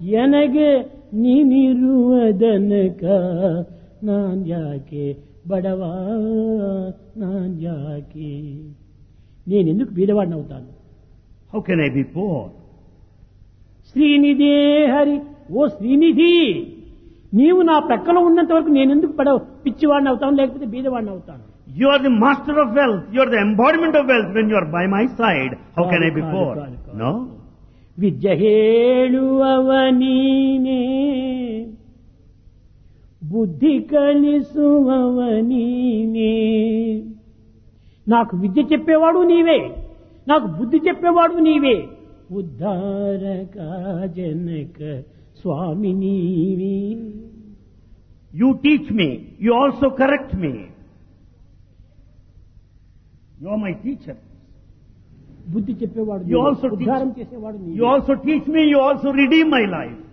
ಎನಗೆ ನೀನಿರುವುದನಕ ನಾನ್ ಯಾಕೆ బడవా నాన్ యాకే నేనెందుకు బీదవాడిని అవుతాను How can I be poor? శ్రీనిధే Hari ఓ శ్రీనిధి నీవు నా ప్రక్కలో ఉన్నంత వరకు నేనెందుకు పడవ పిచ్చివాడిని అవుతాను లేకపోతే బీదవాడిని అవుతాను You are the master of wealth. You are the embodiment of wealth when you are by my side. How can I be కాదు, poor? కాదు, కాదు. No? విద్య ಹೇಳುವವನೀನೇ బుద్ధి కలిసువనీనే నాకు విద్య చెప్పేవాడు నీవే నాకు బుద్ధి చెప్పేవాడు నీవే ఉద్ధారక జనక స్వామి నీవే You teach me. You also correct me. You are my teacher. బుద్ధి చెప్పేవాడు You నీవే. also teach- ఉద్ధారం చేసేవాడు You నీవే also teach me. You also redeem my life.